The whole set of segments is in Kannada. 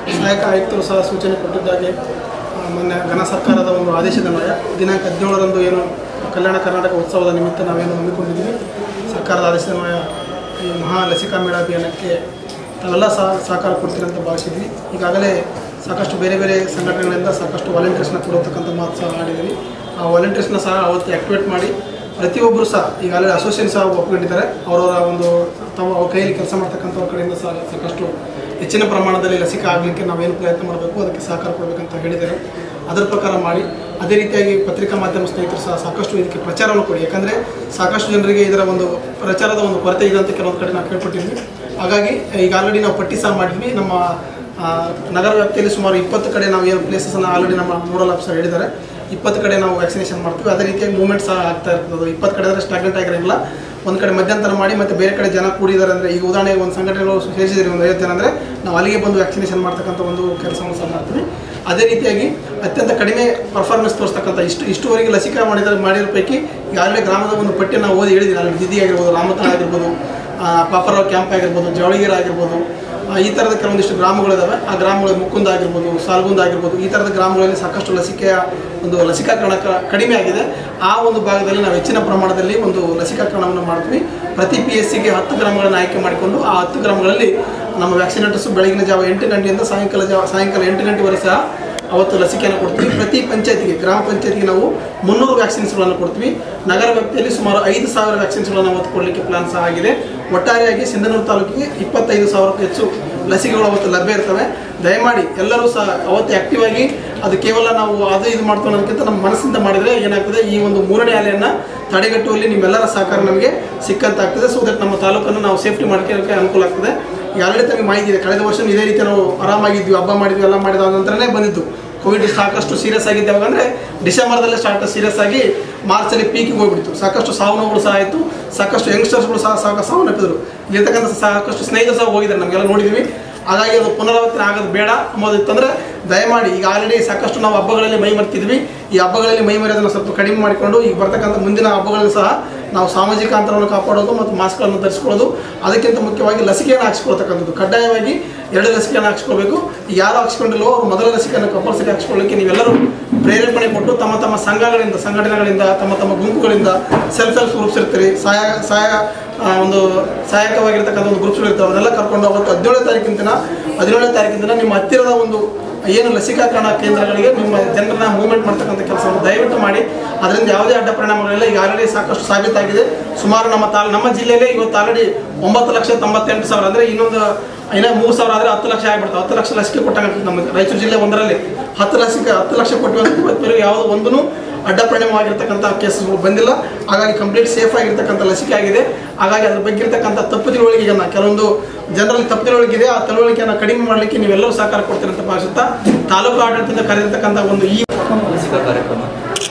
ಸಹಾಯಕ ಆಯುಕ್ತರು ಸಹ ಸೂಚನೆ ಕೊಟ್ಟಿದ್ದಾಗೆ ಆ, ಮೊನ್ನೆ ಘನ ಸರ್ಕಾರದ ಒಂದು ಆದೇಶದನ್ವಯ ದಿನಾಂಕ ಹದಿನೇಳರಂದು ಏನು ಕಲ್ಯಾಣ ಕರ್ನಾಟಕ ಉತ್ಸವದ ನಿಮಿತ್ತ ನಾವೇನು ಹಮ್ಮಿಕೊಂಡಿದ್ದೀವಿ ಸರ್ಕಾರದ ಆದೇಶದನ್ವಯ ಈ ಮಹಾ ಲಸಿಕಾ ಮೇಳ ಅಭಿಯಾನಕ್ಕೆ ತಾವೆಲ್ಲ ಸಹ ಸಹಕಾರ ಕೊಡ್ತೀರಿ ಅಂತ ಭಾವಿಸಿದ್ವಿ ಈಗಾಗಲೇ ಸಾಕಷ್ಟು ಬೇರೆ ಬೇರೆ ಸಂಘಟನೆಗಳಿಂದ ಸಾಕಷ್ಟು ವಾಲಂಟಿಯರ್ಸ್ನ ಕೊಡತಕ್ಕಂಥ ಮಾತು ಸಹ ಮಾಡಿದ್ದೀವಿ ಆ ವಾಲಂಟಿಯರ್ಸ್ನ ಸಹ ಅವತ್ತು ಆ್ಯಕ್ಟಿವೇಟ್ ಮಾಡಿ ಪ್ರತಿಯೊಬ್ಬರು ಸಹ ಈಗಾಗಲೇ ಅಸೋಸಿಯೇಷನ್ ಸಹ ಒಪ್ಕೊಂಡಿದ್ದಾರೆ ಅವರವರ ಒಂದು ತಾವು ಅವ್ರ ಕೈಯಲ್ಲಿ ಕೆಲಸ ಮಾಡ್ತಕ್ಕಂಥವ್ರ ಕಡೆಯಿಂದ ಸಹ ಸಾಕಷ್ಟು ಹೆಚ್ಚಿನ ಪ್ರಮಾಣದಲ್ಲಿ ಲಸಿಕೆ ಆಗಲಿಕ್ಕೆ ನಾವೇನು ಪ್ರಯತ್ನ ಮಾಡಬೇಕು ಅದಕ್ಕೆ ಸಹಕಾರ ಕೊಡಬೇಕಂತ ಹೇಳಿದ್ದಾರೆ ಅದರ ಪ್ರಕಾರ ಮಾಡಿ ಅದೇ ರೀತಿಯಾಗಿ ಪತ್ರಿಕಾ ಮಾಧ್ಯಮ ಸ್ನೇಹಿತರು ಸಹ ಸಾಕಷ್ಟು ಇದಕ್ಕೆ ಪ್ರಚಾರವನ್ನು ಕೊಡಿ ಯಾಕಂದರೆ ಸಾಕಷ್ಟು ಜನರಿಗೆ ಇದರ ಒಂದು ಪ್ರಚಾರದ ಒಂದು ಕೊರತೆ ಇದೆ ಅಂತ ಕೆಲವೊಂದು ಕಡೆ ನಾವು ಕೇಳ್ಪಟ್ಟಿದ್ವಿ ಹಾಗಾಗಿ ಈಗ ಆಲ್ರೆಡಿ ನಾವು ಪಟ್ಟಿ ಸಹ ಮಾಡಿದ್ವಿ ನಮ್ಮ ಆ, ನಗರ ವ್ಯಾಪ್ತಿಯಲ್ಲಿ ಸುಮಾರು ಇಪ್ಪತ್ತು ಕಡೆ ನಾವು ಏನು ಪ್ಲೇಸಸನ್ನು ಆಲ್ರೆಡಿ ನಮ್ಮ ನೋಡಲ್ ಆಫೀಸರ್ ಹೇಳಿದ್ದಾರೆ ಇಪ್ಪತ್ತು ಕಡೆ ನಾವು ವ್ಯಾಕ್ಸಿನೇಷನ್ ಮಾಡ್ತೀವಿ ಅದೇ ರೀತಿಯಾಗಿ ಮೂವ್ಮೆಂಟ್ ಸಹ ಆಗ್ತಾ ಇರ್ತದೆ ಇಪ್ಪತ್ತು ಕಡೆ ಅಂದರೆ ಸ್ಟಾಗ್ನೆಂಟ್ ಆಗಿರೋಂಗಿಲ್ಲ ಒಂದು ಕಡೆ ಮಧ್ಯಂತರ ಮಾಡಿ ಮತ್ತು ಬೇರೆ ಕಡೆ ಜನ ಕೂಡಿದ್ದಾರೆ ಅಂದರೆ ಈಗ ಉದಾಹರಣೆಗೆ ಒಂದು ಸಂಘಟನೆಗಳು ಸೇರಿಸಿದ್ರೆ ಒಂದು ಐವತ್ತು ಜನ ಅಂದರೆ ನಾವು ಅಲ್ಲಿಗೆ ಬಂದು ವ್ಯಾಕ್ಸಿನೇಷನ್ ಮಾಡ್ತಕ್ಕಂಥ ಒಂದು ಕೆಲಸವನ್ನು ಸಹ ಮಾಡ್ತೀವಿ ಅದೇ ರೀತಿಯಾಗಿ ಅತ್ಯಂತ ಕಡಿಮೆ ಪರ್ಫಾರ್ಮೆನ್ಸ್ ತೋರಿಸ್ತಕ್ಕಂಥ ಇಷ್ಟು ಇಷ್ಟುವರೆಗೆ ಲಸಿಕಾ ಮಾಡಿದ ಮಾಡಿರೋ ಪೈಕಿ ಈಗಾಗಲೇ ಗ್ರಾಮದ ಒಂದು ಪಟ್ಟಿ ನಾವು ಓದಿ ಹೇಳಿದ್ದೀನಿ ಅಲ್ಲಿ ದಿದಿ ಆಗಿರ್ಬೋದು ರಾಮತನ ಆಗಿರ್ಬೋದು ಪಾಪರಾವ್ ಕ್ಯಾಂಪ್ ಆಗಿರ್ಬೋದು ಜವಳಿಗೆರೆ ಆಗಿರ್ಬೋದು ಆ, ಈ ಥರದ ಕೆಲವೊಂದಿಷ್ಟು ಗ್ರಾಮಗಳಿದಾವೆ ಆ ಗ್ರಾಮಗಳು ಮುಕುಂದ ಆಗಿರ್ಬೋದು ಸಾಲ್ಗುಂದ ಆಗಿರ್ಬೋದು ಈ ಥರದ ಗ್ರಾಮಗಳಲ್ಲಿ ಸಾಕಷ್ಟು ಲಸಿಕೆಯ ಒಂದು ಲಸಿಕಾಕರಣ ಕ- ಕಡಿಮೆ ಆಗಿದೆ ಆ ಒಂದು ಭಾಗದಲ್ಲಿ ನಾವು ಹೆಚ್ಚಿನ ಪ್ರಮಾಣದಲ್ಲಿ ಒಂದು ಲಸಿಕಾಕರಣವನ್ನು ಮಾಡ್ತೀವಿ ಪ್ರತಿ ಪಿ ಎಸ್ ಸಿಗೆ ಹತ್ತು ಗ್ರಾಮಗಳನ್ನು ಆಯ್ಕೆ ಮಾಡಿಕೊಂಡು ಆ ಹತ್ತು ಗ್ರಾಮಗಳಲ್ಲಿ ನಮ್ಮ ವ್ಯಾಕ್ಸಿನೇಟರ್ಸ್ ಬೆಳಗಿನ ಜಾವ ಎಂಟು ಗಂಟೆಯಿಂದ ಸಾಯಂಕಾಲ ಜಾವ ಸಾಯಂಕಾಲ ಎಂಟು ಗಂಟೆವರೆಗೆ ಸಹ ಅವತ್ತು ಲಸಿಕೆಯನ್ನು ಕೊಡ್ತೀವಿ ಪ್ರತಿ ಪಂಚಾಯತಿಗೆ ಗ್ರಾಮ ಪಂಚಾಯತಿಗೆ ನಾವು ಮುನ್ನೂರು ವ್ಯಾಕ್ಸಿನ್ಸ್ಗಳನ್ನು ಕೊಡ್ತೀವಿ ನಗರ ವ್ಯಾಪ್ತಿಯಲ್ಲಿ ಸುಮಾರು ಐದು ಸಾವಿರ ವ್ಯಾಕ್ಸಿನ್ಸ್ಗಳನ್ನು ಅವತ್ತು ಕೊಡಲಿಕ್ಕೆ ಪ್ಲಾನ್ ಸಹ ಆಗಿದೆ ಒಟ್ಟಾರೆಯಾಗಿ ಸಿಂಧನೂರು ತಾಲೂಕಿಗೆ ಇಪ್ಪತ್ತೈದು ಸಾವಿರಕ್ಕೂ ಹೆಚ್ಚು ಲಸಿಕೆಗಳು ಅವತ್ತು ಲಭ್ಯ ಇರ್ತವೆ ದಯಮಾಡಿ ಎಲ್ಲರೂ ಸಹ ಅವತ್ತು ಆಕ್ಟಿವ್ ಆಗಿ ಅದು ಕೇವಲ ನಾವು ಅದು ಇದು ಮಾಡ್ತೀವಿ ಅನ್ನೋದಕ್ಕಿಂತ ನಮ್ಮ ಮನಸ್ಸಿಂದ ಮಾಡಿದರೆ ಏನಾಗ್ತದೆ ಈ ಒಂದು ಮೂರನೇ ಅಲೆಯನ್ನು ತಡೆಗಟ್ಟುವಲ್ಲಿ ನಿಮ್ಮೆಲ್ಲರ ಸಹಕಾರ ನಮಗೆ ಸಿಕ್ಕಂತಾಗ್ತದೆ ಸೊ ದಟ್ ನಮ್ಮ ತಾಲೂಕನ್ನು ನಾವು ಸೇಫ್ಟಿ ಮಾಡ್ಕೊಳ್ಳೋಕ್ಕೆ ಅನುಕೂಲ ಆಗ್ತದೆ ಈ ಆಲ್ರೆಡಿ ತಮಗೆ ಮಾಹಿತಿ ಇದೆ ಕಳೆದ ವರ್ಷ ಇದೇ ರೀತಿ ನಾವು ಆರಾಮಾಗಿದ್ವಿ ಹಬ್ಬ ಮಾಡಿದ್ವಿ ಎಲ್ಲ ಮಾಡಿದ ನಂತರನೇ ಬಂದಿದ್ದು ಕೋವಿಡ್ ಸಾಕಷ್ಟು ಸೀರಿಯಸ್ ಆಗಿದ್ದು ಯಾವಾಗ ಅಂದರೆ ಡಿಸೆಂಬರ್ದಲ್ಲೇ ಸ್ಟಾರ್ಟ್ ಸೀರಿಯಸ್ ಆಗಿ ಮಾರ್ಚಲ್ಲಿ ಪೀಕಿಗೆ ಹೋಗ್ಬಿಡ್ತು ಸಾಕಷ್ಟು ಸಾವು ನೋವುಗಳು ಸಹ ಆಯಿತು ಸಾಕಷ್ಟು ಯಂಗ್ಸ್ಟರ್ಸ್ಗಳು ಸಹ ಸಾಕ ಸಾವನ್ನಪ್ಪಿದ್ರು ಇಲ್ಲಿರ್ತಕ್ಕಂಥ ಸಾಕಷ್ಟು ಸ್ನೇಹಿತರು ಸಹ ಹೋಗಿದ್ದಾರೆ ನಮಗೆಲ್ಲ ನೋಡಿದ್ದೀವಿ ಹಾಗಾಗಿ ಅದು ಪುನರಾವರ್ತನೆ ಆಗೋದು ಬೇಡ ಅಂಬೋದಿತ್ತಂದರೆ ದಯಮಾಡಿ ಈಗ ಆಲ್ರೆಡಿ ಸಾಕಷ್ಟು ನಾವು ಹಬ್ಬಗಳಲ್ಲಿ ಮೈ ಮರ್ತಿದ್ವಿ ಈ ಹಬ್ಬಗಳಲ್ಲಿ ಮೈ ಮರೆಯೋದನ್ನು ಸ್ವಲ್ಪ ಕಡಿಮೆ ಮಾಡಿಕೊಂಡು ಈಗ ಬರ್ತಕ್ಕಂಥ ಮುಂದಿನ ಹಬ್ಬಗಳಲ್ಲಿ ಸಹ ನಾವು ಸಾಮಾಜಿಕ ಅಂತರವನ್ನು ಕಾಪಾಡೋದು ಮತ್ತು ಮಾಸ್ಕ್ಗಳನ್ನು ಧರಿಸ್ಕೊಳ್ಳೋದು ಅದಕ್ಕಿಂತ ಮುಖ್ಯವಾಗಿ ಲಸಿಕೆಯನ್ನು ಹಾಕ್ಸ್ಕೊಳ್ತಕ್ಕಂಥದ್ದು ಕಡ್ಡಾಯವಾಗಿ ಎರಡು ಲಸಿಕೆಯನ್ನು ಹಾಕ್ಸ್ಕೊಳ್ಬೇಕು ಯಾರು ಹಾಕ್ಸ್ಕೊಂಡಿಲ್ವೋ ಅವರು ಮೊದಲ ಲಸಿಕೆಯನ್ನು ಕಂಪಲ್ಸರಿ ಹಾಕ್ಸ್ಕೊಳ್ಳಿಕ್ಕೆ ನೀವೆಲ್ಲರೂ ಪ್ರೇರೇಪಣೆ ಕೊಟ್ಟು ತಮ್ಮ ತಮ್ಮ ಸಂಘಗಳಿಂದ ಸಂಘಟನೆಗಳಿಂದ ತಮ್ಮ ತಮ್ಮ ಗುಂಪುಗಳಿಂದ ಸೆಲ್ಫ್ ಹೆಲ್ಪ್ ಗ್ರೂಪ್ಸ್ ಇರ್ತೀರಿ ಸಹಾಯ ಸಹಾಯ ಆ, ಒಂದು ಸಹಾಯಕವಾಗಿರ್ತಕ್ಕಂಥ ಒಂದು ಗ್ರೂಪ್ಸ್ಗಳು ಇರ್ತವೆ ಅವನ್ನೆಲ್ಲ ಕರ್ಕೊಂಡು ಅವತ್ತು ಹದಿನೇಳನೇ ತಾರೀಕಿನ ದಿನ ಹದಿನೇಳನೇ ತಾರೀಕಿನ ದಿನ ನಿಮ್ಮ ಹತ್ತಿರದ ಒಂದು ಏನು ಲಸಿಕಾಕರಣ ಕೇಂದ್ರಗಳಿಗೆ ನಿಮ್ಮ ಜನರನ್ನ ಮೂವ್ಮೆಂಟ್ ಮಾಡ್ತಕ್ಕಂಥ ಕೆಲಸವನ್ನು ದಯವಿಟ್ಟು ಮಾಡಿ ಅದರಿಂದ ಯಾವುದೇ ಅಡ್ಡ ಪರಿಣಾಮಗಳಿಲ್ಲ ಈಗ ಆಲ್ರೆಡಿ ಸಾಕಷ್ಟು ಸಾಬೀತಾಗಿದೆ ಸುಮಾರು ನಮ್ಮ ತಾಲ್ ನಮ್ಮ ಜಿಲ್ಲೆಯಲ್ಲೇ ಇವತ್ತು ಆಲ್ರೆಡಿ ಒಂಬತ್ತು ಲಕ್ಷ ತೊಂಬತ್ತೆಂಟು ಸಾವಿರ ಅಂದರೆ ಇನ್ನೊಂದು ಇನ್ನೂ ಮೂರು ಸಾವಿರ ಆದರೆ ಹತ್ತು ಲಕ್ಷ ಆಗಿಬಿಡ್ತಾವೆ ಹತ್ತು ಲಕ್ಷ ಲಸಿಕೆ ಕೊಟ್ಟಾಗ ನಮ್ಮ ರಾಯಚೂರು ಜಿಲ್ಲೆ ಒಂದರಲ್ಲಿ ಹತ್ತು ಲಸಿಕೆ ಹತ್ತು ಲಕ್ಷ ಕೊಟ್ಟು ಇವತ್ತವರೆಗೂ ಯಾವುದೋ ಒಂದೂ ಅಡ್ಡ ಪರಿಣಾಮವಾಗಿರ್ತಕ್ಕಂಥ ಕೇಸಸ್ಗಳು ಬಂದಿಲ್ಲ ಹಾಗಾಗಿ ಕಂಪ್ಲೀಟ್ ಸೇಫ್ ಆಗಿರ್ತಕ್ಕಂಥ ಲಸಿಕೆ ಆಗಿದೆ ಹಾಗಾಗಿ ಅದ್ರ ಬಗ್ಗೆ ಇರ್ತಕ್ಕಂಥ ತಪ್ಪು ತಿಳುವಳಿಕೆಯನ್ನು ಕೆಲವೊಂದು ಜನರಲ್ಲಿ ತಪ್ಪು ತಿಳುವಳಿಕೆ ಇದೆ ಆ ತಿಳುವಳಿಕೆಯನ್ನು ಕಡಿಮೆ ಮಾಡಲಿಕ್ಕೆ ನೀವೆಲ್ಲರೂ ಸಹಕಾರ ಕೊಡ್ತೀರಿ ಅಂತ ಭಾವಿಸುತ್ತಾ ತಾಲೂಕು ಆಡಳಿತದಿಂದ ಕರೆದಿರ್ತಕ್ಕಂಥ ಒಂದು ಈ ಲಸಿಕಾ ಕಾರ್ಯಕ್ರಮ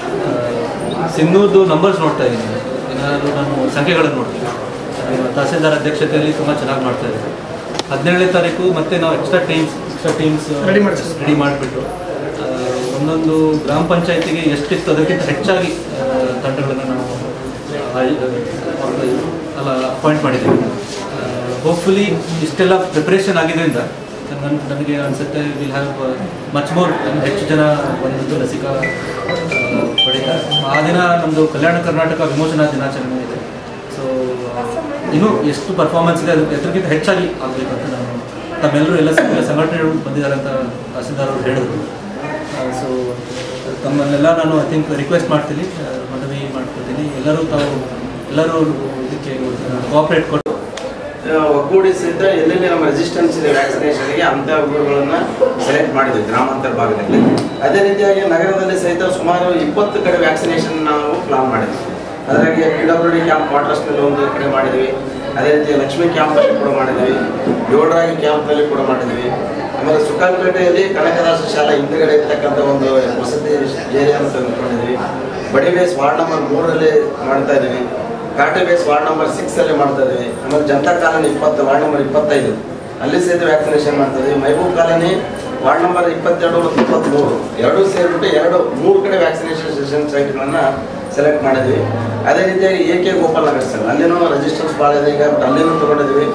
ಆ, ಸಿಂಧೂರ್ದು ನಂಬರ್ಸ್ ನೋಡ್ತಾ ಇದ್ದೀನಿ ಏನಾದರೂ ನಾನು ಸಂಖ್ಯೆಗಳನ್ನು ನೋಡ್ತೀನಿ ಆ, ತಹಸೀಲ್ದಾರ್ ಅಧ್ಯಕ್ಷತೆಯಲ್ಲಿ ತುಂಬ ಚೆನ್ನಾಗಿ ಮಾಡ್ತಾ ಇದ್ದಾರೆ ಹದಿನೇಳನೇ ತಾರೀಕು ಮತ್ತೆ ನಾವು extra teams extra teams Ready ಮಾಡ್ತೀವಿ. ರೆಡಿ ಮಾಡಿಬಿಟ್ಟು ಒಂದೊಂದು ಗ್ರಾಮ ಪಂಚಾಯತಿಗೆ ಎಷ್ಟಿತ್ತು ಅದಕ್ಕಿಂತ ಹೆಚ್ಚಾಗಿ ಆ, ತಂಡಗಳನ್ನು ನಾವು ಆ, ಅಲ್ಲ ಅಪಾಯಿಂಟ್ ಮಾಡಿದ್ದೀವಿ ಹೋಪ್ಫುಲಿ ಇಷ್ಟೆಲ್ಲ ಪ್ರಿಪ್ರೇಷನ್ ಆಗಿದ್ದರಿಂದ ನನ್ ನನಗೆ ಅನಿಸುತ್ತೆ ವಿಲ್ ಹ್ಯಾವ್ ಮಚ್ ಮೋರ್ ಹೆಚ್ಚು ಜನ ಬಂದು ಲಸಿಕಾ ಆ, ಪಡೀತಾರೆ ಆ ದಿನ ನಮ್ಮದು ಕಲ್ಯಾಣ ಕರ್ನಾಟಕ ವಿಮೋಚನಾ ದಿನಾಚರಣೆ ಇದೆ ಸೊ ಇನ್ನೂ ಎಷ್ಟು ಪರ್ಫಾರ್ಮೆನ್ಸ್ ಇದೆ ಅದು ಎದ್ರಿಗಿಂತ ಹೆಚ್ಚಾಗಿ ಆಗಬೇಕು ಅಂತ ನಾನು ತಮ್ಮೆಲ್ಲರೂ ಎಲ್ಲ ಸಂಘ- ಸಂಘಟನೆಗಳು ಬಂದಿದ್ದಾರೆ ಅಂತ ತಹಸೀಲ್ದಾರ್ ಅವರು ಹೇಳಿದ್ರು ಸೊ ತಮ್ಮನ್ನೆಲ್ಲ ನಾನು ಐ ಥಿಂಕ್ ರಿಕ್ವೆಸ್ಟ್ ಮಾಡ್ತೀನಿ ಆ, ಮನವಿ ಮಾಡ್ಕೊತೀನಿ ಎಲ್ಲರೂ ತಾವು ಎಲ್ಲರೂ ಇದಕ್ಕೆ ಕೋಆಪ್ರೇಟ್ ಕೊಟ್ಟು ಆ, ಒಗ್ಗೂಡಿಸಿದ್ದ ಎಲ್ಲೆಲ್ಲಿ ನಮ್ಮ ರೆಸಿಸ್ಟೆನ್ಸ್ ಇದೆ ವ್ಯಾಕ್ಸಿನೇಷನ್ಗೆ ಅಂಥ ಊರುಗಳನ್ನು ಸೆಲೆಕ್ಟ್ ಮಾಡಿದ್ವಿ ಗ್ರಾಮಾಂತರ ಭಾಗದಲ್ಲಿ ಅದೇ ರೀತಿಯಾಗಿ ನಗರದಲ್ಲಿ ಸಹಿತ ಸುಮಾರು ಇಪ್ಪತ್ತು ಕಡೆ ವ್ಯಾಕ್ಸಿನೇಷನ್ ನಾವು ಪ್ಲಾನ್ ಮಾಡಿದ್ವಿ ಅದರಾಗಿ ಪಿ ಡಬ್ಲ್ಯೂ ಡಿ ಕ್ಯಾಂಪ್ ವಾಟರ್ಸ್ನಲ್ಲಿ ಒಂದು ಕಡೆ ಮಾಡಿದ್ವಿ ಅದೇ ರೀತಿ ಲಕ್ಷ್ಮೀ ಕ್ಯಾಂಪಲ್ಲಿ ಕೂಡ ಮಾಡಿದ್ವಿ ಯೋಡರಾಗಿ ಕ್ಯಾಂಪ್ನಲ್ಲಿ ಕೂಡ ಮಾಡಿದ್ವಿ ಆಮೇಲೆ ಸುಖಾನ್ಪೇಟೆಯಲ್ಲಿ ಕನಕದಾಸ ಶಾಲಾ ಹಿಂದುಗಡೆ ಇರ್ತಕ್ಕಂಥ ಒಂದು ವಸತಿ ಏರಿಯಾವನ್ನು ತೆಗೆದುಕೊಂಡಿದ್ವಿ ಬಡಿ ಬೇಸ್ ವಾರ್ಡ್ ನಂಬರ್ ಮೂರರಲ್ಲಿ ಮಾಡ್ತಾ ಇದ್ದೀವಿ ಕಾಟೆ ಬೇಸ್ ವಾರ್ಡ್ ನಂಬರ್ ಸಿಕ್ಸ್ ಅಲ್ಲಿ ಮಾಡ್ತಾ ಇದೀವಿ ಆಮೇಲೆ ಜನತಾ ಕಾಲನಿ ಇಪ್ಪತ್ತು ವಾರ್ಡ್ ನಂಬರ್ ಇಪ್ಪತ್ತೈದು ಅಲ್ಲಿ ಸಹಿತ ವ್ಯಾಕ್ಸಿನೇಷನ್ ಮಾಡ್ತಾ ಇದೀವಿ ಮೈಬೂಬ್ ಕಾಲನಿ ವಾರ್ಡ್ ನಂಬರ್ ಇಪ್ಪತ್ತೆರಡು ಮತ್ತು ಇಪ್ಪತ್ತ್ಮೂರು ಎರಡೂ ಸೇರಿಬಿಟ್ಟು ಎರಡು ಮೂರು ಕಡೆ ವ್ಯಾಕ್ಸಿನೇಷನ್ ಸೆಷನ್ ಸೈಟ್ಗಳನ್ನು ಸೆಲೆಕ್ಟ್ ಮಾಡಿದ್ವಿ ಅದೇ ರೀತಿಯಾಗಿ A K Gopal Nagar sir ಅಲ್ಲಿನೂ ರೆಜಿಸ್ಟರ್ಸ್ ಭಾಳ ಇದೆ ಈಗ ಬಟ್ ಅಲ್ಲಿನೂ ತೊಗೊಂಡಿದ್ವಿ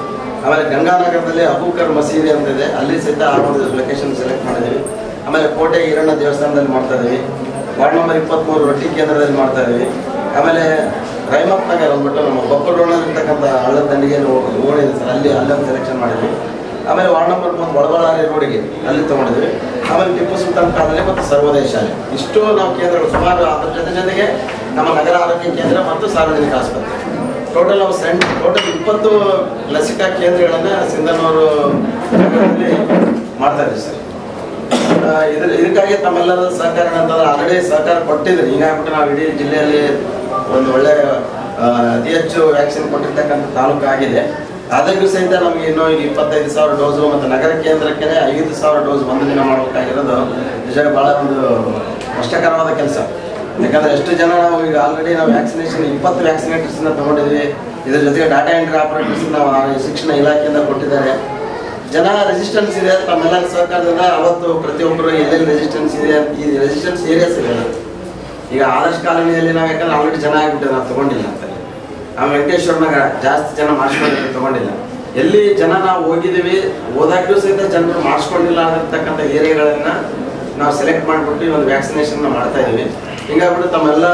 ಆಮೇಲೆ ಗಂಗಾನಗರದಲ್ಲಿ ಅಬೂಕರ್ ಮಸೀದಿ ಅಂತ ಇದೆ ಅಲ್ಲಿ ಸಹಿತ ಆ ಒಂದು ಲೊಕೇಶನ್ ಸೆಲೆಕ್ಟ್ ಮಾಡಿದ್ದೀವಿ ಆಮೇಲೆ ಕೋಟೆ ಈರಣ್ಣ ದೇವಸ್ಥಾನದಲ್ಲಿ ಮಾಡ್ತಾ ಇದೀವಿ ವಾರ್ಡ್ ನಂಬರ್ ಇಪ್ಪತ್ತ್ಮೂರು ರೊಟ್ಟಿ ಕೇಂದ್ರದಲ್ಲಿ ಮಾಡ್ತಾ ಇದೀವಿ ಆಮೇಲೆ ರೈಮತ್ ನಗರ್ ಅಂದ್ಬಿಟ್ಟು ನಮ್ಮ ಬೊಕ್ಕಡೋಣಲ್ಲಿರ್ತಕ್ಕಂಥ ಹಳ್ಳದ ದಂಡಿಗೆ ಓಣಿದೆ ಸರ್ ಅಲ್ಲಿ ಅಲ್ಲೊಂದು ಸೆಲೆಕ್ಷನ್ ಮಾಡಿದ್ವಿ ಆಮೇಲೆ ವಾರ್ಡ್ ನಂಬರ್ ಮೂವತ್ತು ಒಳಬಳ್ಳಾರಿ ರೋಡಿಗೆ ಅಲ್ಲಿ ತೊಗೊಂಡಿದ್ವಿ ಆಮೇಲೆ ಟಿಪ್ಪು ಸುಲ್ತಾನ್ ಕಾಲದಲ್ಲಿ ಮತ್ತು ಸರ್ವೋದಯ ಶಾಲೆ ಇಷ್ಟು ನಾವು ಕೇಂದ್ರಗಳು ಸುಮಾರು ಅದ್ರ ಜೊತೆ ಜೊತೆಗೆ ನಮ್ಮ ನಗರ ಆರೋಗ್ಯ ಕೇಂದ್ರ ಮತ್ತು ಸಾರ್ವಜನಿಕ ಆಸ್ಪತ್ರೆ ಟೋಟಲ್ ನಾವು ಸೆಂಟ್ ಟೋಟಲ್ ಇಪ್ಪತ್ತು ಲಸಿಕಾ ಕೇಂದ್ರಗಳನ್ನು ಸಿಂಧನೂರು ನಗರದಲ್ಲಿ ಮಾಡ್ತಾ ಇದ್ದೀವಿ ಸರ್ ಆ, ಇದ್ರ ಇದಕ್ಕಾಗಿ ತಮ್ಮೆಲ್ಲರ ಸಹಕಾರ ಅಂತಂದ್ರೆ ಆಲ್ರೆಡಿ ಸಹಕಾರ ಕೊಟ್ಟಿದ್ರು ಹೀಗಾಗ್ಬಿಟ್ಟು ನಾವು ಇಡೀ ಜಿಲ್ಲೆಯಲ್ಲಿ ಒಂದು ಒಳ್ಳೆ ಆ, ಅತಿ ಹೆಚ್ಚು ವ್ಯಾಕ್ಸಿನ್ ಕೊಟ್ಟಿರ್ತಕ್ಕಂಥ ತಾಲೂಕು ಆಗಿದೆ ಆದಾಗ್ಯೂ ಸಹಿತ ನಮಗೆ ಇನ್ನೂ ಈಗ ಇಪ್ಪತ್ತೈದು ಸಾವಿರ ಡೋಸು ಮತ್ತು ನಗರ ಕೇಂದ್ರಕ್ಕೆ ಐದು ಸಾವಿರ ಡೋಸ್ ಒಂದು ದಿನ ಮಾಡಬೇಕಾಗಿರೋದು ನಿಜ ಭಾಳ ಒಂದು ಕಷ್ಟಕರವಾದ ಕೆಲಸ ಯಾಕಂದ್ರೆ ಎಷ್ಟು ಜನ ನಾವು ಈಗ ಆಲ್ರೆಡಿ ನಾವು ವ್ಯಾಕ್ಸಿನೇಷನ್ ಇಪ್ಪತ್ತು ವ್ಯಾಕ್ಸಿನೇಟರ್ಸ್ನ ತಗೊಂಡಿದ್ವಿ ಇದ್ರ ಜೊತೆಗೆ ಡಾಟಾ ಎಂಟ್ರಿ ಆಪರೇಟರ್ಸ್ ನಾವು ಆ ಶಿಕ್ಷಣ ಇಲಾಖೆಯಿಂದ ಕೊಟ್ಟಿದ್ದಾರೆ ಜನ ರೆಸಿಸ್ಟೆನ್ಸ್ ಇದೆ ತಮ್ಮೆಲ್ಲರ ಸಹಕಾರದಿಂದ ಅವತ್ತು ಪ್ರತಿಯೊಬ್ಬರು ಎಲ್ಲೆಲ್ಲಿ ರೆಸಿಸ್ಟೆನ್ಸ್ ಇದೆ ಈ ರೆಸಿಸ್ಟೆನ್ಸ್ ಏರಿಯಾಸ್ ಇದೆ ಈಗ ಆದರ್ಶ ಕಾಲೋನಿಯಲ್ಲಿ ನಾವು ಯಾಕಂದ್ರೆ ಆಲ್ರೆಡಿ ಜನ ಆಗ್ಬಿಟ್ಟೆ ನಾವು ತಗೊಂಡಿಲ್ಲ ಅಂತ ಆ ವೆಂಕಟೇಶ್ವರನಾಗ ಜಾಸ್ತಿ ಜನ ಮಾಡಿಸ್ಕೊಂಡಿದ್ರೆ ತಗೊಂಡಿಲ್ಲ ಎಲ್ಲಿ ಜನ ನಾವು ಹೋಗಿದ್ದೀವಿ ಹೋದಾಗ್ಲೂ ಸಹಿತ ಜನರು ಮಾಡಿಸ್ಕೊಂಡಿಲ್ಲ ಆಗಿರ್ತಕ್ಕಂಥ ಏರಿಯಾಗಳನ್ನ ನಾವು ಸೆಲೆಕ್ಟ್ ಮಾಡಿಬಿಟ್ಟು ಈ ಒಂದು ವ್ಯಾಕ್ಸಿನೇಷನ್ ಮಾಡ್ತಾ ಇದೀವಿ ಹಿಂಗಾಗ್ಬಿಟ್ಟು ತಮ್ಮೆಲ್ಲ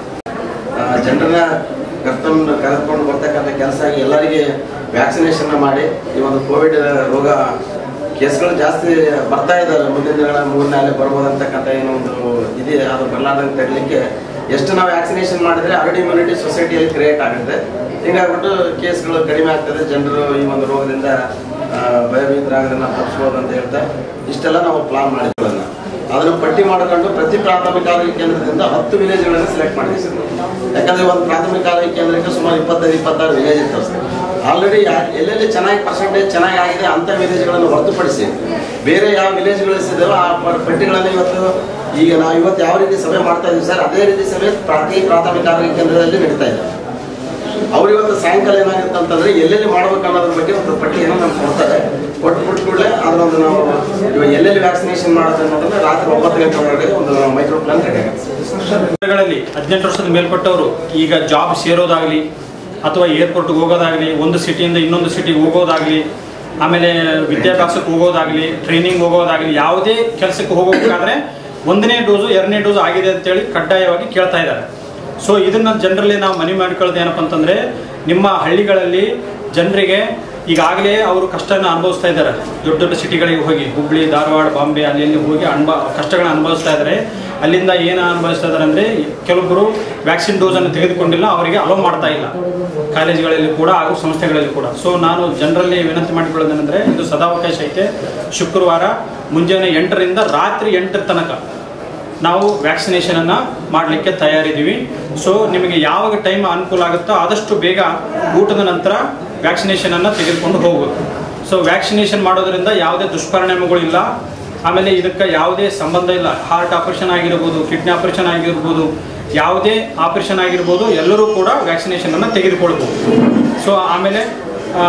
ಆ, ಜನರನ್ನ ಕರ್ಕೊಂಡು ಕರೆದುಕೊಂಡು ಬರ್ತಕ್ಕಂಥ ಕೆಲಸ ಆಗಿ ಎಲ್ಲರಿಗೆ ವ್ಯಾಕ್ಸಿನೇಷನ್ ಮಾಡಿ ಈ ಒಂದು ಕೋವಿಡ್ ರೋಗ ಕೇಸ್ಗಳು ಜಾಸ್ತಿ ಬರ್ತಾ ಇದ್ದಾವೆ ಮುಂದಿನ ದಿನಗಳ ಮೂರನೇ ಅಲೆ ಬರ್ಬೋದು ಅಂತಕ್ಕಂಥ ಏನೋ ಒಂದು ಇದೆ ಅದು ಬರ್ಲಾರ್ದಂಗೆ ತರಲಿಕ್ಕೆ ಎಷ್ಟು ನಾವು ವ್ಯಾಕ್ಸಿನೇಷನ್ ಮಾಡಿದ್ರೆ ಹರ್ಡ್ ಇಮ್ಯುನಿಟಿ ಸೊಸೈಟಿಯಲ್ಲಿ ಕ್ರಿಯೇಟ್ ಆಗುತ್ತೆ ಹಿಂಗಾಗ್ಬಿಟ್ಟು ಕೇಸ್ಗಳು ಕಡಿಮೆ ಆಗ್ತದೆ ಜನರು ಈ ಒಂದು ರೋಗದಿಂದ ಆ, ಭಯಭೀತರಾಗೋದನ್ನ ತಪ್ಪಿಸ್ಬೋದು ಅಂತ ಹೇಳ್ತಾ ಇಷ್ಟೆಲ್ಲ ನಾವು ಪ್ಲಾನ್ ಮಾಡಿದ್ವಿ ಅದನ್ನ ಅದನ್ನು ಪಟ್ಟಿ ಮಾಡಿಕೊಂಡು ಪ್ರತಿ ಪ್ರಾಥಮಿಕ ಆರೋಗ್ಯ ಕೇಂದ್ರದಿಂದ ಹತ್ತು ವಿಲೇಜ್ಗಳನ್ನು ಸೆಲೆಕ್ಟ್ ಮಾಡಿದ್ವಿ ಸರ್ ನಾವು. ಯಾಕಂದ್ರೆ ಒಂದು ಪ್ರಾಥಮಿಕ ಆರೋಗ್ಯ ಕೇಂದ್ರಕ್ಕೆ ಸುಮಾರು ಇಪ್ಪತ್ತೈದು ಇಪ್ಪತ್ತಾರು ವಿಲೇಜ್ ಇರ್ತಾವೆ ಸರ್ ಆಲ್ರೆಡಿ ಎಲ್ಲೆಲ್ಲಿ ಚೆನ್ನಾಗಿ ಪರ್ಸೆಂಟೇಜ್ ಚೆನ್ನಾಗಿ ಆಗಿದೆ ಅಂಥ ವಿಲೇಜ್ಗಳನ್ನು ಹೊರತುಪಡಿಸಿ ಬೇರೆ ಯಾವ ವಿಲೇಜ್ಗಳಿಸಿದಾವೋ ಆ ಪ- ಪಟ್ಟಿಗಳನ್ನು ಇವತ್ತು ಈಗ ನಾವು ಇವತ್ತು ಯಾವ ರೀತಿ ಸಭೆ ಮಾಡ್ತಾ ಇದೀವಿ ಸರ್ ಅದೇ ರೀತಿ ಸಭೆ ಪ್ರತಿ ಪ್ರಾಥಮಿಕ ಆರೋಗ್ಯ ಕೇಂದ್ರದಲ್ಲಿ ನಡೀತಾ ಇದೆ ಅವ್ರು ಇವತ್ತು ಸಾಯಂಕಾಲ ಏನಾಗುತ್ತೆ ಅಂತಂದ್ರೆ ಎಲ್ಲೆಲ್ಲಿ ಮಾಡ್ಬೇಕು ಅನ್ನೋದ್ರ ಬಗ್ಗೆ ಒಂದು ಪಟ್ಟಿಯನ್ನು ನಮ್ಗೆ ಕೊಡ್ತಾರೆ ಕೊಟ್ಟು ಬಿಟ್ಟು ಕೂಡಲೇ ಅದನ್ನೊಂದು ನಾವು ಇವಾಗ ಎಲ್ಲೆಲ್ಲಿ ವ್ಯಾಕ್ಸಿನೇಷನ್ ಮಾಡೋದು ಅನ್ನೋದನ್ನ ರಾತ್ರಿ ಒಂಬತ್ತು ಗಂಟೆ ಒಳಗಡೆ ಒಂದು ಮೈಕ್ರೋ ಪ್ಲಾನ್ ರೆಡಿ ಆಗುತ್ತೆ ಗಳಲ್ಲಿ ಹದಿನೆಂಟು ವರ್ಷದ ಮೇಲ್ಪಟ್ಟವರು ಈಗ ಜಾಬ್ ಸೇರೋದಾಗಲಿ ಅಥವಾ ಏರ್ಪೋರ್ಟ್ಗೆ ಹೋಗೋದಾಗಲಿ ಒಂದು ಸಿಟಿಯಿಂದ ಇನ್ನೊಂದು ಸಿಟಿಗೆ ಹೋಗೋದಾಗಲಿ ಆಮೇಲೆ ವಿದ್ಯಾಭ್ಯಾಸಕ್ಕೆ ಹೋಗೋದಾಗಲಿ ಟ್ರೈನಿಂಗ್ ಹೋಗೋದಾಗಲಿ ಯಾವುದೇ ಕೆಲಸಕ್ಕೆ ಹೋಗಬೇಕಾದ್ರೆ ಒಂದನೇ ಡೋಸು ಎರಡನೇ ಡೋಸ್ ಆಗಿದೆ ಅಂತೇಳಿ ಕಡ್ಡಾಯವಾಗಿ ಕೇಳ್ತಾ ಇದ್ದಾರೆ ಸೊ ಇದನ್ನು ಜನರಲ್ಲಿ ನಾವು ಮನೆ ಮಾಡ್ಕೊಳ್ಳೋದು ಏನಪ್ಪ ಅಂತಂದರೆ ನಿಮ್ಮ ಹಳ್ಳಿಗಳಲ್ಲಿ ಜನರಿಗೆ ಈಗಾಗಲೇ ಅವರು ಕಷ್ಟನ ಅನುಭವಿಸ್ತಾ ಇದ್ದಾರೆ ದೊಡ್ಡ ದೊಡ್ಡ ಸಿಟಿಗಳಿಗೆ ಹೋಗಿ ಹುಬ್ಳಿ ಧಾರವಾಡ ಬಾಂಬೆ ಅಲ್ಲಿ ಇಲ್ಲಿ ಹೋಗಿ ಅನುಭವ ಕಷ್ಟಗಳನ್ನ ಅನುಭವಿಸ್ತಾ ಇದ್ದಾರೆ ಅಲ್ಲಿಂದ ಏನು ಅನುಭವಿಸ್ತಾ ಇದ್ದಾರೆ ಅಂದರೆ ಕೆಲವೊಬ್ಬರು ವ್ಯಾಕ್ಸಿನ್ ಡೋಸನ್ನು ತೆಗೆದುಕೊಂಡಿಲ್ಲ ಅವರಿಗೆ ಅಲೋ ಮಾಡ್ತಾ ಇಲ್ಲ ಕಾಲೇಜುಗಳಲ್ಲಿ ಕೂಡ ಹಾಗೂ ಸಂಸ್ಥೆಗಳಲ್ಲಿ ಕೂಡ ಸೊ ನಾನು ಜನರಲ್ಲಿ ವಿನಂತಿ ಮಾಡಿಕೊಳ್ಳೋದೇನೆಂದರೆ ಇದು ಸದಾವಕಾಶ ಐತೆ ಶುಕ್ರವಾರ ಮುಂಜಾನೆ ಎಂಟರಿಂದ ರಾತ್ರಿ ಎಂಟರ ತನಕ ನಾವು ವ್ಯಾಕ್ಸಿನೇಷನನ್ನು ಮಾಡಲಿಕ್ಕೆ ತಯಾರಿದ್ದೀವಿ ಸೊ ನಿಮಗೆ ಯಾವಾಗ ಟೈಮ್ ಅನುಕೂಲ ಆಗುತ್ತೋ ಆದಷ್ಟು ಬೇಗ ಊಟದ ನಂತರ ವ್ಯಾಕ್ಸಿನೇಷನನ್ನು ತೆಗೆದುಕೊಂಡು ಹೋಗಬೇಕು ಸೊ ವ್ಯಾಕ್ಸಿನೇಷನ್ ಮಾಡೋದ್ರಿಂದ ಯಾವುದೇ ದುಷ್ಪರಿಣಾಮಗಳಿಲ್ಲ ಆಮೇಲೆ ಇದಕ್ಕೆ ಯಾವುದೇ ಸಂಬಂಧ ಇಲ್ಲ ಹಾರ್ಟ್ ಆಪರೇಷನ್ ಆಗಿರ್ಬೋದು ಕಿಡ್ನಿ ಆಪರೇಷನ್ ಆಗಿರ್ಬೋದು ಯಾವುದೇ ಆಪರೇಷನ್ ಆಗಿರ್ಬೋದು ಎಲ್ಲರೂ ಕೂಡ ವ್ಯಾಕ್ಸಿನೇಷನನ್ನು ತೆಗೆದುಕೊಳ್ಬೋದು ಸೊ ಆಮೇಲೆ ಆ,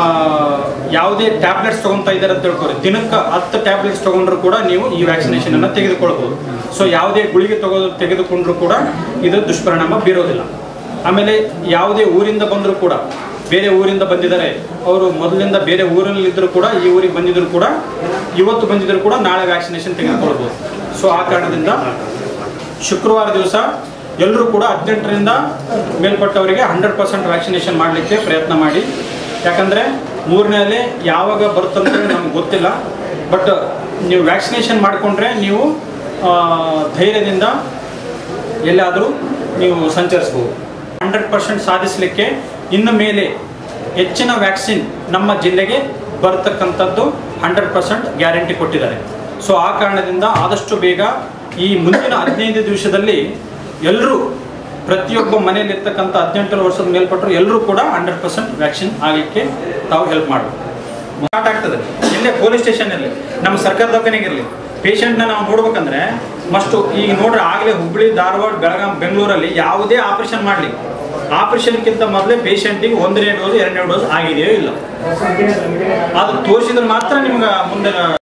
ಯಾವುದೇ ಟ್ಯಾಬ್ಲೆಟ್ಸ್ ತೊಗೊತಾ ಇದ್ದಾರೆ ಅಂತ ತಿಳ್ಕೊರಿ ದಿನಕ್ಕೆ ಹತ್ತು ಟ್ಯಾಬ್ಲೆಟ್ಸ್ ತೊಗೊಂಡ್ರು ಕೂಡ ನೀವು ಈ ವ್ಯಾಕ್ಸಿನೇಷನನ್ನು ತೆಗೆದುಕೊಳ್ಬೋದು ಸೊ ಯಾವುದೇ ಗುಳಿಗೆ ತಗೋ ತೆಗೆದುಕೊಂಡ್ರು ಕೂಡ ಇದು ದುಷ್ಪರಿಣಾಮ ಬೀರೋದಿಲ್ಲ ಆಮೇಲೆ ಯಾವುದೇ ಊರಿಂದ ಬಂದರೂ ಕೂಡ ಬೇರೆ ಊರಿಂದ ಬಂದಿದ್ದಾರೆ ಅವರು ಮೊದಲಿಂದ ಬೇರೆ ಊರಲ್ಲಿದ್ದರೂ ಕೂಡ ಈ ಊರಿಗೆ ಬಂದಿದ್ರು ಕೂಡ ಇವತ್ತು ಬಂದಿದ್ರು ಕೂಡ ನಾಳೆ ವ್ಯಾಕ್ಸಿನೇಷನ್ ತೆಗೆದುಕೊಳ್ಬೋದು ಸೊ ಆ ಕಾರಣದಿಂದ ಶುಕ್ರವಾರ ದಿವಸ ಎಲ್ಲರೂ ಕೂಡ ಹದಿನೆಂಟರಿಂದ ಮೇಲ್ಪಟ್ಟವರಿಗೆ ಹಂಡ್ರೆಡ್ ಪರ್ಸೆಂಟ್ ವ್ಯಾಕ್ಸಿನೇಷನ್ ಮಾಡಲಿಕ್ಕೆ ಪ್ರಯತ್ನ ಮಾಡಿ ಯಾಕಂದರೆ ಮೂರನೇ ಅಲೆ ಯಾವಾಗ ಬರುತ್ತಂತ ನಮ್ಗೆ ಗೊತ್ತಿಲ್ಲ ಬಟ್ ನೀವು ವ್ಯಾಕ್ಸಿನೇಷನ್ ಮಾಡಿಕೊಂಡ್ರೆ ನೀವು ಆ, ಧೈರ್ಯದಿಂದ ಎಲ್ಲಾದರೂ ನೀವು ಸಂಚರಿಸ್ಬೋದು ಹಂಡ್ರೆಡ್ ಪರ್ಸೆಂಟ್ ಸಾಧಿಸಲಿಕ್ಕೆ ಇನ್ನು ಮೇಲೆ ಹೆಚ್ಚಿನ ವ್ಯಾಕ್ಸಿನ್ ನಮ್ಮ ಜಿಲ್ಲೆಗೆ ಬರ್ತಕ್ಕಂಥದ್ದು ಹಂಡ್ರೆಡ್ ಪರ್ಸೆಂಟ್ ಗ್ಯಾರಂಟಿ ಕೊಟ್ಟಿದ್ದಾರೆ ಸೊ ಆ ಕಾರಣದಿಂದ ಆದಷ್ಟು ಬೇಗ ಈ ಮುಂದಿನ ಹದಿನೈದು ದಿವಸದಲ್ಲಿ ಎಲ್ಲರೂ ಪ್ರತಿಯೊಬ್ಬ ಮನೆಯಲ್ಲಿರ್ತಕ್ಕಂಥ ಹದಿನೆಂಟು ವರ್ಷದ ಮೇಲ್ಪಟ್ಟರು ಎಲ್ಲರೂ ಕೂಡ ಹಂಡ್ರೆಡ್ ಪರ್ಸೆಂಟ್ ವ್ಯಾಕ್ಸಿನ್ ಆಗಲಿಕ್ಕೆ ತಾವು ಹೆಲ್ಪ್ ಮಾಡಬೇಕು ಸ್ಟಾರ್ಟ್ ಆಗ್ತದೆ ಇಲ್ಲೇ ಪೊಲೀಸ್ ಸ್ಟೇಷನಲ್ಲಿ ನಮ್ಮ ಸರ್ಕಾರ ದವಾಖಾನೆಗಿರಲಿ ಪೇಷಂಟ್ನ ನಾವು ನೋಡ್ಬೇಕಂದ್ರೆ ಮಸ್ಟು ಈಗ ನೋಡ್ರಿ ಆಗಲೇ ಹುಬ್ಳಿ ಧಾರವಾಡ ಬೆಳಗಾಂ ಬೆಂಗಳೂರಲ್ಲಿ ಯಾವುದೇ ಆಪರೇಷನ್ ಮಾಡಲಿ ಆಪರೇಷನ್ಗಿಂತ ಮೊದಲೇ ಪೇಷಂಟಿಗೆ ಒಂದನೇ ಡೋಸ್ ಎರಡನೇ ಡೋಸ್ ಆಗಿದೆಯೋ ಇಲ್ಲ ಅದು ತೋರಿಸಿದ್ರೆ ಮಾತ್ರ ನಿಮ್ಗೆ ಮುಂದೆ